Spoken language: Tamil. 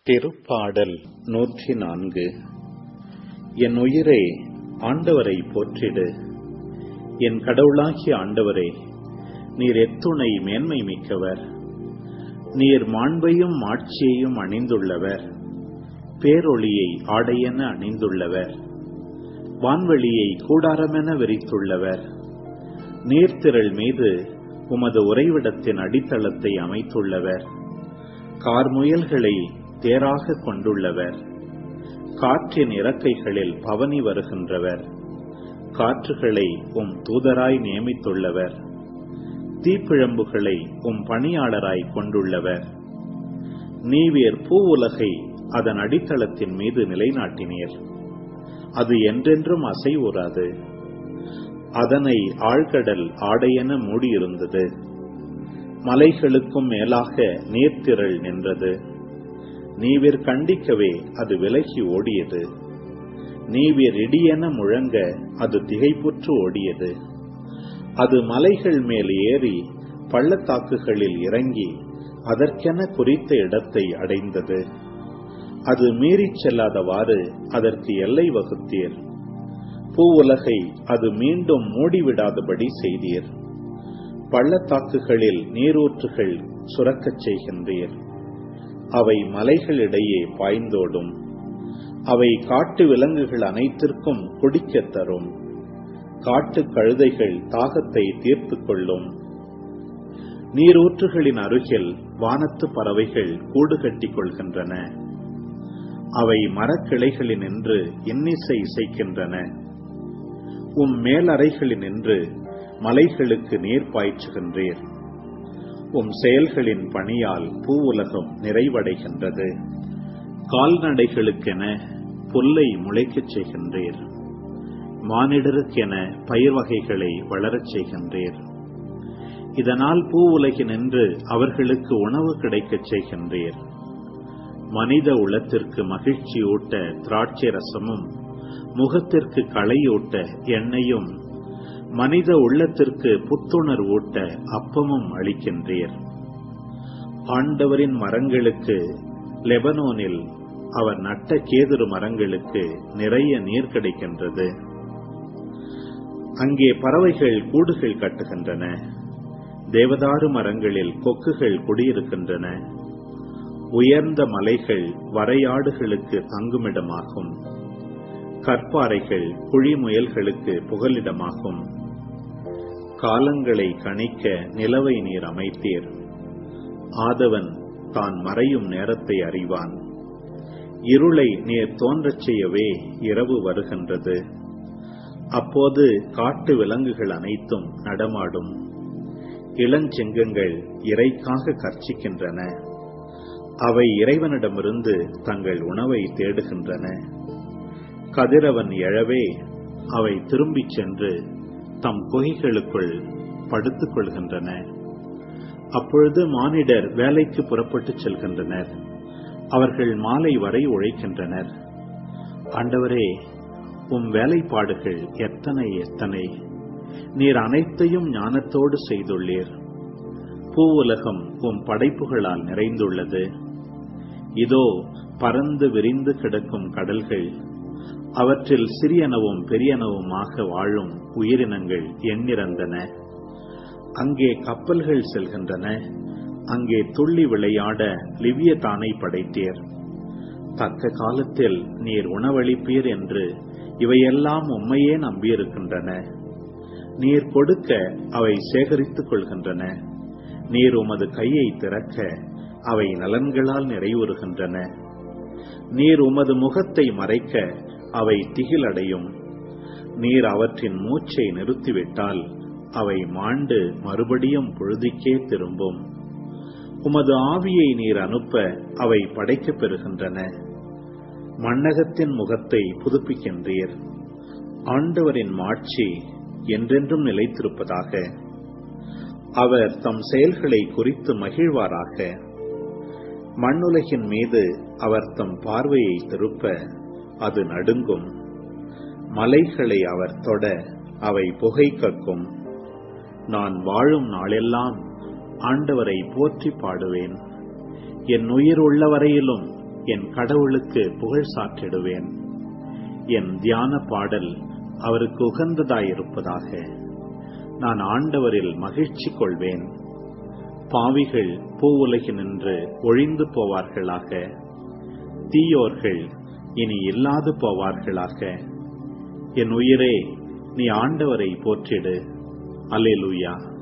திருப்பாடல் நூற்றி நான்கு என் உயிரே ஆண்டவரை போற்றிடு என் கடவுளாகிய ஆண்டவரே நீர் எத்துணை மேன்மை மிக்கவர் நீர் மாண்பையும் மாட்சியையும் அணிந்துள்ளவர் பேரொளியை ஆடையென அணிந்துள்ளவர் வான்வெளியை கூடாரமென விரித்துள்ளவர் நீர்த்திரள் மீது உமது உறைவிடத்தின் அடித்தளத்தை அமைத்துள்ளவர் கார்முயல்களை தேராக கொண்டுள்ளவர் காற்றின் இறக்கைகளில் பவனி வருகின்றவர் காற்றுகளை உம் தூதராய் நியமித்துள்ளவர் தீப்பிழம்புகளை உம் பணியாளராய் கொண்டுள்ளவர் நீவியர் பூவுலகை அதன் அடித்தளத்தின் மீது நிலைநாட்டினீர் அது என்றென்றும் அசைவுறாது அதனை ஆழ்கடல் ஆடையென மூடியிருந்தது மலைகளுக்கும் மேலாக நீர்த்திரள் நின்றது நீவிர் கண்டிக்கவே அது விலகி ஓடியது நீவிர் இடியென முழங்க அது திகைப்புற்று ஓடியது அது மலைகள் மேல் ஏறி பள்ளத்தாக்குகளில் இறங்கி அதற்கென குறித்த இடத்தை அடைந்தது அது மீறிச் செல்லாதவாறு அதற்கு எல்லை வகுத்தீர் பூவுலகை அது மீண்டும் மூடிவிடாதபடி செய்தீர் பள்ளத்தாக்குகளில் நீரூற்றுகள் சுரக்கச் செய்கின்றீர் அவை மலைகளிடையே பாய்ந்தோடும் அவை காட்டு விலங்குகள் அனைத்திற்கும் குடிக்கத் தரும் காட்டு கழுதைகள் தாகத்தை தீர்த்து கொள்ளும் நீரூற்றுகளின் அருகில் வானத்து பறவைகள் கூடு கட்டிக் கொள்கின்றன அவை மரக்கிளைகளினின்று இன்னிசை இசைக்கின்றன உம் மேலறைகளினின்று மலைகளுக்கு நீர் பாய்ச்சுகின்றீர் உம் செயல்களின் பணியால் பூவுலகம் நிறைவடைகின்றது கால்நடைகளுக்கென புல்லை முளைக்கச் செய்கின்றீர் மானிடருக்கென பயிர் வகைகளை வளரச் செய்கின்றீர் இதனால் பூவுலகினின்று அவர்களுக்கு உணவு கிடைக்கச் செய்கின்றீர் மனித உளத்திற்கு மகிழ்ச்சியூட்ட திராட்சை ரசமும் முகத்திற்கு களையூட்ட எண்ணெயும் மனித உள்ளத்திற்கு புத்துணர்வூட்ட அப்பமும் அளிக்கின்றீர் ஆண்டவரின் மரங்களுக்கு லெபனோனில் அவர் நட்ட கேதுரு மரங்களுக்கு நிறைய நீர் கிடைக்கின்றது அங்கே பறவைகள் கூடுகள் கட்டுகின்றன தேவதாரு மரங்களில் கொக்குகள் குடியிருக்கின்றன உயர்ந்த மலைகள் வரையாடுகளுக்கு தங்குமிடமாகும் கற்பாறைகள் குழிமுயல்களுக்கு புகலிடமாகும் காலங்களை கணிக்க நிலவை நீர் அமைத்தீர் ஆதவன் தான் மறையும் நேரத்தை அறிவான் இருளை நீர் தோன்றச் செய்யவே இரவு வருகின்றது அப்போது காட்டு விலங்குகள் அனைத்தும் நடமாடும் இளஞ்செங்கங்கள் இறைக்காக கர்ச்சிக்கின்றன அவை இறைவனிடமிருந்து தங்கள் உணவை தேடுகின்றன கதிரவன் எழவே அவை திரும்பிச் சென்று தம் குகைகளுக்குள் படுத்துக் கொள்கின்றன அப்பொழுது மானிடர் வேலைக்கு புறப்பட்டுச் செல்கின்றனர் அவர்கள் மாலை வரை உழைக்கின்றனர் ஆண்டவரே உம் வேலைப்பாடுகள் எத்தனை எத்தனை நீர் அனைத்தையும் ஞானத்தோடு செய்துள்ளீர் பூவுலகம் உம் படைப்புகளால் நிறைந்துள்ளது இதோ பறந்து விரிந்து கிடக்கும் கடல்கள் அவற்றில் சிறியனவும் பெரியனவுமாக வாழும் உயிரினங்கள் எண்ணிறந்தன அங்கே கப்பல்கள் செல்கின்றன அங்கே துள்ளி விளையாட லிவிய தானை படைத்தீர் தக்க காலத்தில் நீர் உணவளிப்பீர் என்று இவையெல்லாம் உண்மையே நம்பியிருக்கின்றன நீர் கொடுக்க அவை சேகரித்துக் கொள்கின்றன நீர் உமது கையை திறக்க அவை நலன்களால் நிறைவுறுகின்றன நீர் உமது முகத்தை மறைக்க அவை திகிலடையும் நீர் அவற்றின் மூச்சை நிறுத்திவிட்டால் அவை மாண்டு மறுபடியும் பொழுதுக்கே திரும்பும் உமது ஆவியை நீர் அனுப்ப அவை படைக்கப் பெறுகின்றன மண்ணகத்தின் முகத்தை புதுப்பிக்கின்றீர் ஆண்டவரின் மாட்சி என்றென்றும் நிலைத்திருப்பதாக அவர் தம் செயல்களை குறித்து மகிழ்வாராக மண்ணுலகின் மீது அவர் தம் பார்வையை திருப்ப அது நடுங்கும் மலைகளை அவர் தொட அவை புகை கக்கும் நான் வாழும் நாளெல்லாம் ஆண்டவரை போற்றி பாடுவேன் என் உயிர் உள்ள வரையிலும் என் கடவுளுக்கு புகழ் சாற்றிடுவேன் என் தியான பாடல் அவருக்கு உகந்ததாயிருப்பதாக நான் ஆண்டவரில் மகிழ்ச்சி கொள்வேன் பாவிகள் பூவுலகினின்று ஒழிந்து போவார்களாக தீயோர்கள் இனி இல்லாது போவார்களாக என் உயிரே நீ ஆண்டவரை போற்றிடு அல்லேலூயா